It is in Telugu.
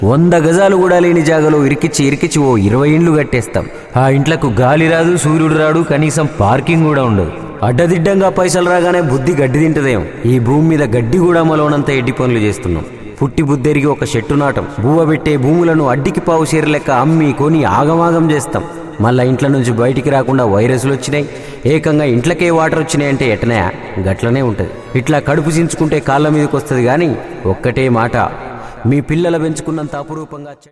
వంద గజాలు కూడా లేని జాగలో ఇరికిచ్చి ఇరికిచ్చి ఓ ఇరవై ఇండ్లు కట్టేస్తాం ఆ ఇంట్లకు గాలి రాదు సూర్యుడు రాడు కనీసం పార్కింగ్ కూడా ఉండదు అడ్డదిడ్డంగా పైసలు రాగానే బుద్ధి గడ్డి తింటదేం ఈ భూమి మీద గడ్డి కూడా మొలవనంత ఎడ్డి పనులు చేస్తున్నాం పుట్టి బుద్ధెరిగి ఒక చెట్టు నాటం బువ్వ పెట్టే భూములను అడ్డికి పావు చీర లెక్క అమ్మి కొని ఆగమాగం చేస్తాం మళ్ళా ఇంట్ల నుంచి బయటికి రాకుండా వైరస్లు వచ్చినాయి ఏకంగా ఇంట్లకే వాటర్ వచ్చినాయంటే ఎటనయా గట్లనే ఉంటుంది ఇట్లా కడుపు చించుకుంటే కాళ్ళ మీదకి వస్తుంది కానీ ఒక్కటే మాట మీ పిల్లల పెంచుకున్నంత అపురూపంగా చె-